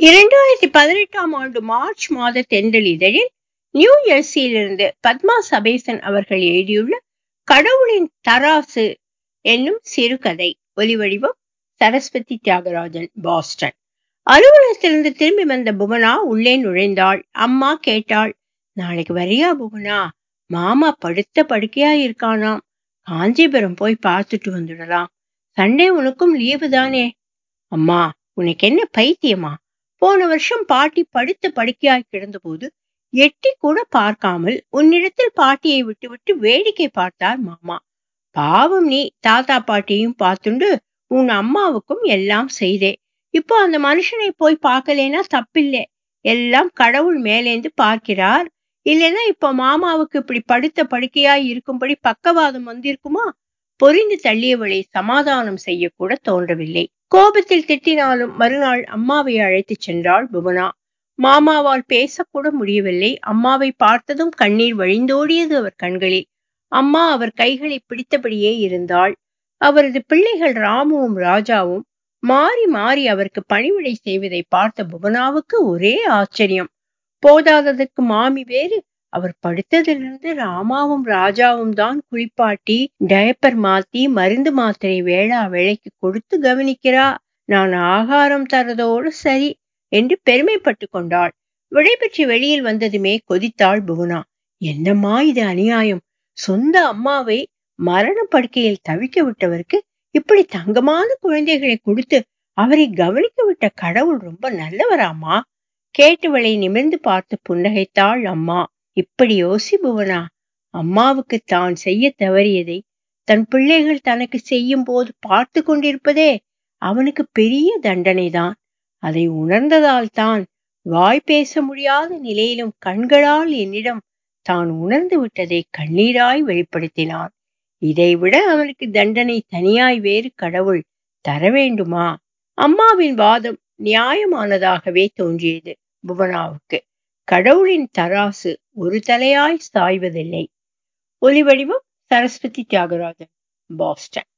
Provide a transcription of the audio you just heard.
இரண்டாயிரத்தி பதினெட்டாம் ஆண்டு மார்ச் மாத தென்றல் இதழில் நியூ ஜெர்சியிலிருந்து பத்மா சபேசன் அவர்கள் எழுதியுள்ள கடவுளின் தராசு என்னும் சிறுகதை ஒலிவடிவம் சரஸ்வதி தியாகராஜன் பாஸ்டன் அலுவலகத்திலிருந்து திரும்பி வந்த புவனா உள்ளே நுழைந்தாள் அம்மா கேட்டாள் நாளைக்கு வரியா புவனா மாமா படுத்த படுக்கையா இருக்கானாம் காஞ்சிபுரம் போய் பார்த்துட்டு வந்துடலாம் சண்டே உனக்கும் லீவு தானே அம்மா உனக்கு என்ன பைத்தியமா போன வருஷம் பாட்டி படுத்த படுக்கையாய் கிடந்தபோது எட்டி கூட பார்க்காமல் உன்னிடத்தில் பாட்டியை விட்டுவிட்டு வேடிக்கை பார்த்தார் மாமா பாவம் நீ தாத்தா பாட்டியும் பார்த்துண்டு உன் அம்மாவுக்கும் எல்லாம் செய்தே இப்போ அந்த மனுஷனை போய் பார்க்கலேனா தப்பில்லை எல்லாம் கடவுள் மேலேந்து பார்க்கிறார் இல்லைன்னா இப்போ மாமாவுக்கு இப்படி படுத்த படுக்கையாய் இருக்கும்படி பக்கவாதம் வந்திருக்குமா பொறிந்து தள்ளியவளை சமாதானம் செய்யக்கூட தோன்றவில்லை கோபத்தில் திட்டினாலும் மறுநாள் அம்மாவை அழைத்துச் சென்றாள் புவனா மாமாவால் பேசக்கூட முடியவில்லை அம்மாவை பார்த்ததும் கண்ணீர் வழிந்தோடியது அவர் கண்களில் அம்மா அவர் கைகளை பிடித்தபடியே இருந்தாள் அவரது பிள்ளைகள் ராமுவும் ராஜாவும் மாறி மாறி அவருக்கு பணிவிடை செய்வதை பார்த்த புவனாவுக்கு ஒரே ஆச்சரியம் போதாததற்கு மாமி வேறு அவர் படுத்ததிலிருந்து ராமாவும் ராஜாவும் தான் குளிப்பாட்டி டயப்பர் மாத்தி மருந்து மாத்திரை வேளா வேளைக்கு கொடுத்து கவனிக்கிறா நான் ஆகாரம் தரதோடு சரி என்று பெருமைப்பட்டு கொண்டாள் விடைபெற்று வெளியில் வந்ததுமே கொதித்தாள் புவனா என்னம்மா இது அநியாயம் சொந்த அம்மாவை மரண படுக்கையில் தவிக்க விட்டவருக்கு இப்படி தங்கமான குழந்தைகளை கொடுத்து அவரை கவனிக்க விட்ட கடவுள் ரொம்ப நல்லவராமா கேட்டவளை நிமிர்ந்து பார்த்து புன்னகைத்தாள் அம்மா இப்படி யோசி புவனா அம்மாவுக்கு தான் செய்ய தவறியதை தன் பிள்ளைகள் தனக்கு செய்யும் போது பார்த்து கொண்டிருப்பதே அவனுக்கு பெரிய தண்டனைதான் அதை உணர்ந்ததால் தான் வாய் பேச முடியாத நிலையிலும் கண்களால் என்னிடம் தான் உணர்ந்து விட்டதை கண்ணீராய் வெளிப்படுத்தினான் இதைவிட அவனுக்கு தண்டனை தனியாய் வேறு கடவுள் தர வேண்டுமா அம்மாவின் வாதம் நியாயமானதாகவே தோன்றியது புவனாவுக்கு கடவுளின் தராசு ஒரு தலையாய் சாய்வதில்லை ஒலிவடிவம் சரஸ்வதி தியாகராஜன் பாஸ்டன்